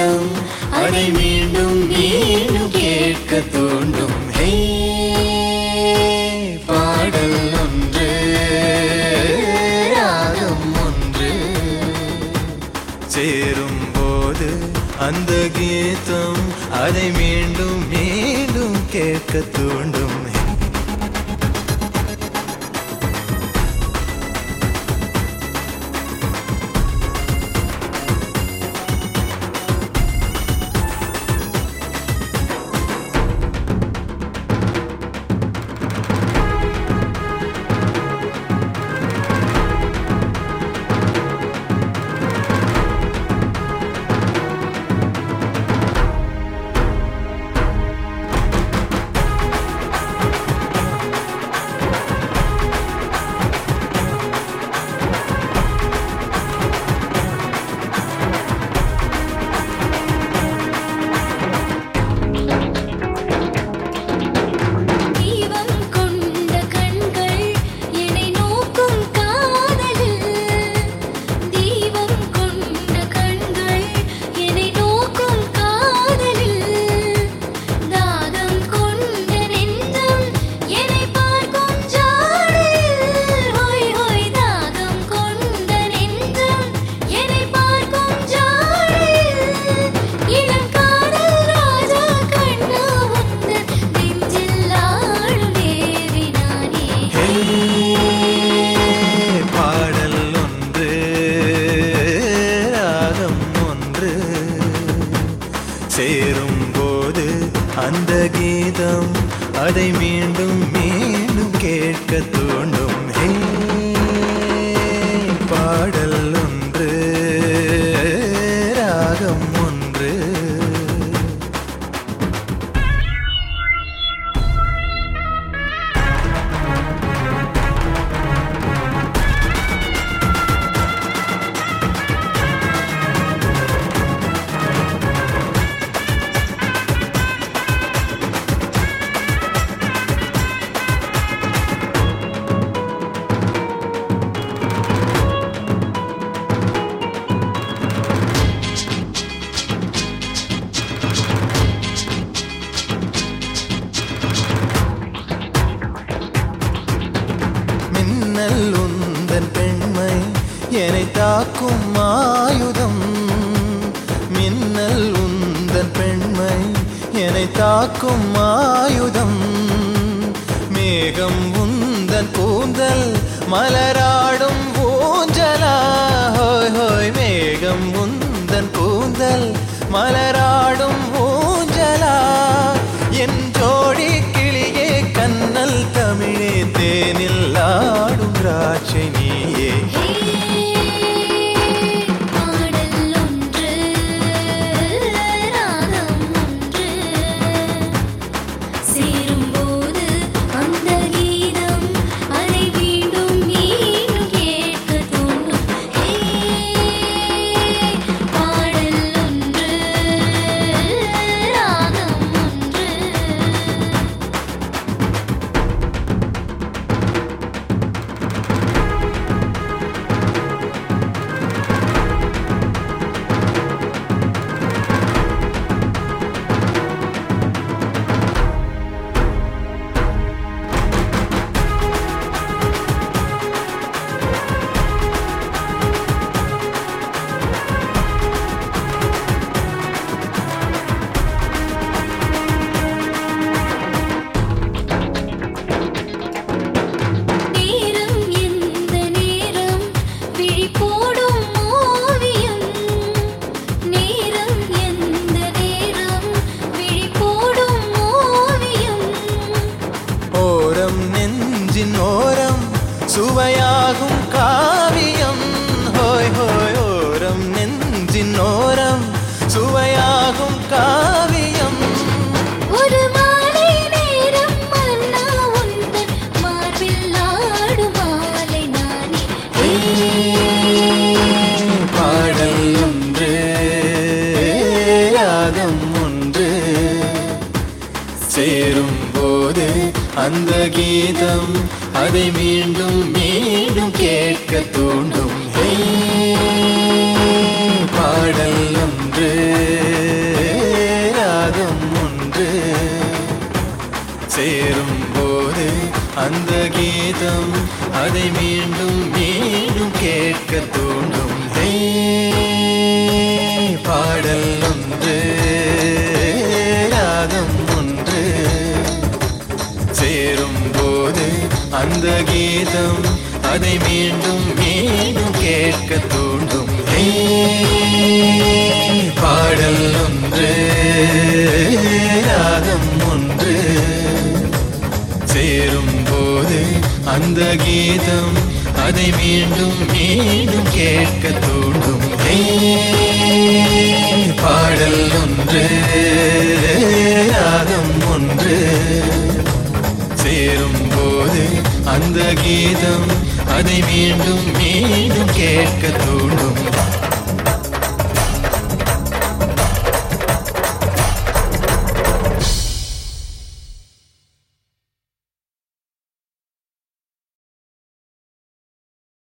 கீதம் அதை மீண்டும் மீண்டும் கேட்க தூண்டும் ஹே பாடல் ஒன்று ராகம் ஒன்று சேரும்போது அந்த கீதம் அதை மீண்டும் மீண்டும் கேட்க தூண்டும் தீபம் கொண்ட கண்கள் என்னை நோக்கும் காதலில் தீபம் கொண்ட கண்கள் என்னை நோக்கும் காதலில் தாகம் கொண்ட நெஞ்சம் என்னை பார்க்கும் ஜாடையில் ஹோய் ஹோய் தாகம் கொண்ட நெஞ்சம் என்னை பார்க்கும் ஜாடையில் இளம் காதல் ராஜா கண்ணா உந்தன் நெஞ்சில் ஆடும் தேவி நானே பாடல் ஒன்று ராகம் ஒன்று சேரும்போது அந்த கீதம் அதை மீண்டும் மீண்டும் கேட்க தூண்டும் ஹே பாடல் ஒன்று ராகம் ஒன்று மின்னல் உந்தன் பெண்மை என்னை தாக்கும் ஆயுதம் மின்னல் உந்தன் பெண்மை என்னை தாக்கும் ஆயுதம் மேகம் உந்தன் கூந்தல் மலராடும் ஊஞ்சலா ஹோய் ஹோய் மேகம் உந்தன் கூந்தல் மலராடும் ஊஞ்சலா என் ஜோடி கிளியே கண்ணல் தமிழே தேனில் ஆடும் திராட்சை நீயே பாடல் ஒன்று ராகம் ஒன்று சேரும்போது அந்த கீதம் அதை மீண்டும் மீண்டும் கேட்க தோணும் பாடல் ஒன்று ராகம் ஒன்று நேரம் எந்த நேரம் விழி போடும் ஓவியம் நேரம் எந்த நேரம் விழி போடும் ஓவியம் ஓரம் நெஞ்சின் ஓரம் சுவையாகும் காவியம் ஹோய் ஹோய் ஓரம் நெஞ்சின் ஓரம் சுவையாகும் காவியம் ஒரு மாலை நேரம் மன்னா உந்தன் மார்பில் ஆடும் மாலை நானே பாடல் ஒன்று ராகம் ஒன்று சேரும்போது அந்த கீதம் அதை மீண்டும் மீண்டும் கேட்க தூண்டும் ஹே, பாடல் ஒன்று அந்த கீதம் அதை மீண்டும் மீண்டும் கேட்க தூண்டும் ஹே, பாடல் ஒன்று ராகம் ஒன்று சேரும் போது அந்த கீதம் அதை மீண்டும் மீண்டும் கேட்க தூண்டும் ஹே, பாடல் ஒன்று ராகம் ஒன்று சேரும் போது அந்த கீதம் அதை மீண்டும் மீண்டும் கேட்க தூண்டும் ஹே, பாடல் ஒன்று ராகம் ஒன்று சேரும் போது அந்த கீதம் அதை மீண்டும் மீண்டும் கேட்க தூண்டும்